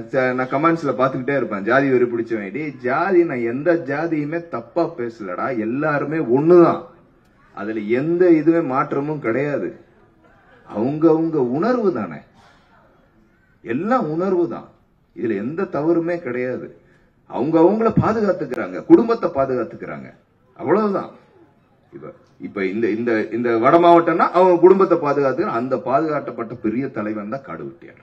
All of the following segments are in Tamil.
ச- நான் கமெண்ட்ஸ்ல பாத்துக்கிட்டே இருப்பேன் ஜாதி வெறி பிடிச்சவன் டேய் ஜாதி நான் எந்த ஜாதியுமே தப்பா பேசலடா எல்லாருமே ஒண்ணுதான் அதுல எந்த இதுவே மாற்றமும் கிடையாது அவங்க அவங்க உணர்வு தானே எல்லாம் உணர்வு தான் இதுல எந்த தவறுமே கிடையாது அவங்க அவங்கள பாதுகாத்துக்கிறாங்க குடும்பத்தை பாதுகாத்துக்கிறாங்க அவ்வளவுதான் இப்ப இப்ப இந்த இந்த இந்த வட மாவட்டம்னா அவங்க குடும்பத்தை பாதுகாத்து அந்த பாதுகாக்கப்பட்ட பெரிய தலைவன் தான் காடு வெட்டியார்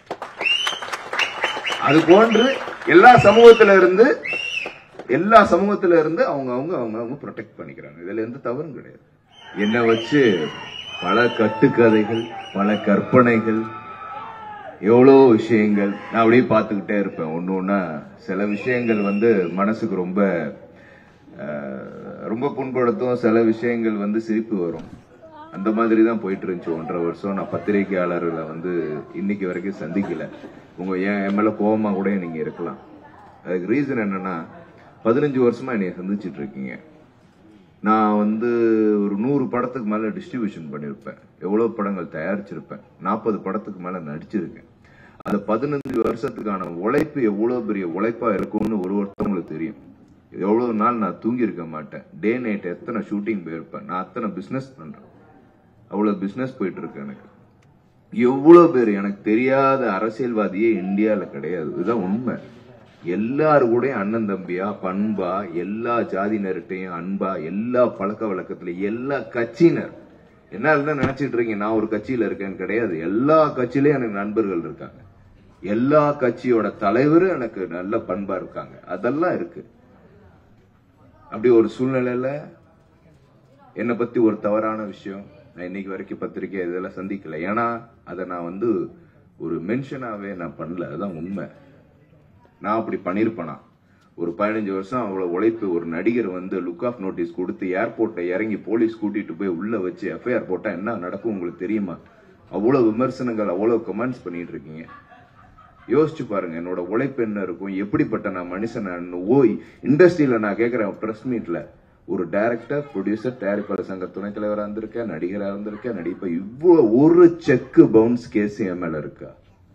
அது போன்று எல்லா சமூகத்தில இருந்து எல்லா சமூகத்தில இருந்து அவங்க அவங்க அவங்க அவங்க ப்ரொடெக்ட் பண்ணிக்கிறாங்க இதுல எந்த தவறும் கிடையாது என்ன வச்சு பல கட்டுக்கதைகள் பல கற்பனைகள் எவ்வளோ விஷயங்கள் நான் அப்படியே பார்த்துக்கிட்டே இருப்பேன் ஒன்று ஒன்றா சில விஷயங்கள் வந்து மனசுக்கு ரொம்ப அஹ், ரொம்ப புண்படுத்தும் சில விஷயங்கள் வந்து சிரிப்பு வரும் அந்த மாதிரி தான் போயிட்டு இருந்துச்சு ஒன்றரை வருஷம் நான் பத்திரிகையாளர்களை வந்து இன்னைக்கு வரைக்கும் சந்திக்கல உங்க ஏன் என் மேல கோபமா கூட நீங்க இருக்கலாம் அதுக்கு ரீசன் என்னன்னா பதினஞ்சு வருஷமா என்னைய சந்திச்சிட்டு இருக்கீங்க நான் வந்து ஒரு நூறு படத்துக்கு மேல டிஸ்ட்ரிபியூஷன் பண்ணிருப்பேன் எவ்வளவு படங்கள் தயாரிச்சிருப்பேன் நாற்பது படத்துக்கு மேல நடிச்சிருக்கேன் அந்த பதினஞ்சு வருஷத்துக்கான உழைப்பு எவ்வளவு பெரிய உழைப்பா இருக்கும்னு ஒரு ஒருத்தவங்களுக்கு தெரியும் எவ்வளவு நாள் நான் தூங்கி இருக்க மாட்டேன் டே நைட் எத்தனை ஷூட்டிங் போயிருப்பேன் நான் அத்தனை பிசினஸ் பண்றேன் அவ்வளவு பிசினஸ் போயிட்டு இருக்கு எனக்கு எவ்வளவு பேர் எனக்கு தெரியாத அரசியல்வாதியே இந்தியால கிடையாது இதுதான் உண்மை எல்லாரு கூட அண்ணன் தம்பியா பண்பா எல்லா ஜாதியினர்கிட்டையும் அன்பா எல்லா பழக்க வழக்கத்துல எல்லா கட்சியினர் என்ன இருந்தா நினைச்சிட்டு இருக்கீங்க நான் ஒரு கட்சியில இருக்கேன்னு கிடையாது எல்லா கட்சியிலயும் எனக்கு நண்பர்கள் இருக்காங்க எல்லா கட்சியோட தலைவரும் எனக்கு நல்ல பண்பா இருக்காங்க அதெல்லாம் இருக்கு அப்படி ஒரு சூழ்நிலையில என்னை பத்தி ஒரு தவறான விஷயம் நான் இன்னைக்கு வரைக்கும் பத்திரிக்கை இதெல்லாம் சந்திக்கல ஏன்னா அதை நான் வந்து ஒரு மென்ஷனாவே நான் பண்ணல அதுதான் உண்மை நான் அப்படி பண்ணிருப்பேனா ஒரு பதினஞ்சு வருஷம் அவ்வளவு உழைப்பு ஒரு நடிகர் வந்து லுக் ஆஃப் நோட்டீஸ் கொடுத்து ஏர்போர்ட்டை இறங்கி போலீஸ் கூட்டிட்டு போய் உள்ள வச்சு எஃப்ஐஆர் போட்டா என்ன நடக்கும் உங்களுக்கு தெரியுமா அவ்வளவு விமர்சனங்கள் அவ்வளவு கமெண்ட்ஸ் பண்ணிட்டு இருக்கீங்க யோசிச்சு பாருங்க என்னோட உழைப்பு என்ன இருக்கும் எப்படிப்பட்ட நான் மனுஷன் நான் ஓ இண்டஸ்ட்ரியில நான் கேட்கிறேன் பிரஸ் மீட்ல ஒரு டைரக்டர் ப்ரொடியூசர் தயாரிப்பாளர் சங்க துணைத் தலைவரா இருந்திருக்கேன் நடிகரா இருந்திருக்கேன் நடிப்ப இவ்வளவு ஒரு செக் பவுன்ஸ் கேஸ் என் மேல இருக்கா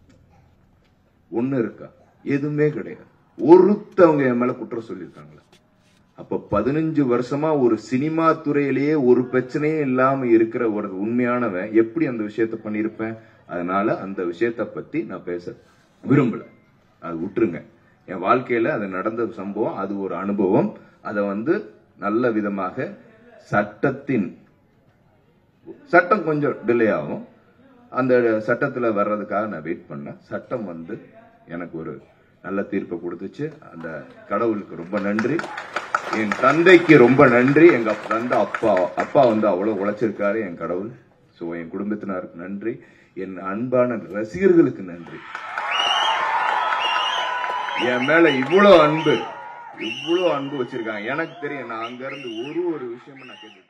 ஒண்ணு இருக்கா எதுவுமே கிடையாது ஒருத்தவங்க என் மேல குற்றம் சொல்லியிருக்காங்களா அப்ப பதினஞ்சு வருஷமா ஒரு சினிமா துறையிலேயே ஒரு பிரச்சனையே இல்லாம இருக்கிற ஒரு உண்மையானவன் எப்படி அந்த விஷயத்த பண்ணிருப்பேன் அதனால அந்த விஷயத்த பத்தி நான் பேச விரும்பல அது விட்டுருங்க என் வாழ்க்கையில அது நடந்த சம்பவம் அது ஒரு அனுபவம் அதை வந்து நல்ல விதமாக சட்டத்தின் சட்டம் கொஞ்சம் டிலே ஆகும் அந்த சட்டத்துல வர்றதுக்காக நான் வெயிட் பண்ணேன் சட்டம் வந்து எனக்கு ஒரு நல்ல தீர்ப்பை கொடுத்துச்சு அந்த கடவுளுக்கு ரொம்ப நன்றி என் தந்தைக்கு ரொம்ப நன்றி எங்க தந்தை அப்பா அப்பா வந்து அவ்வளவு உழைச்சிருக்காரு என் கடவுள் சோ என் குடும்பத்தினருக்கு நன்றி என் அன்பான ரசிகர்களுக்கு நன்றி என் மேல இவ்வளவு அன்பு இவ்வளவு அன்பு வச்சிருக்காங்க எனக்கு தெரியும் நான் அங்க இருந்து ஒரு ஒரு விஷயமும் நான் கேட்டு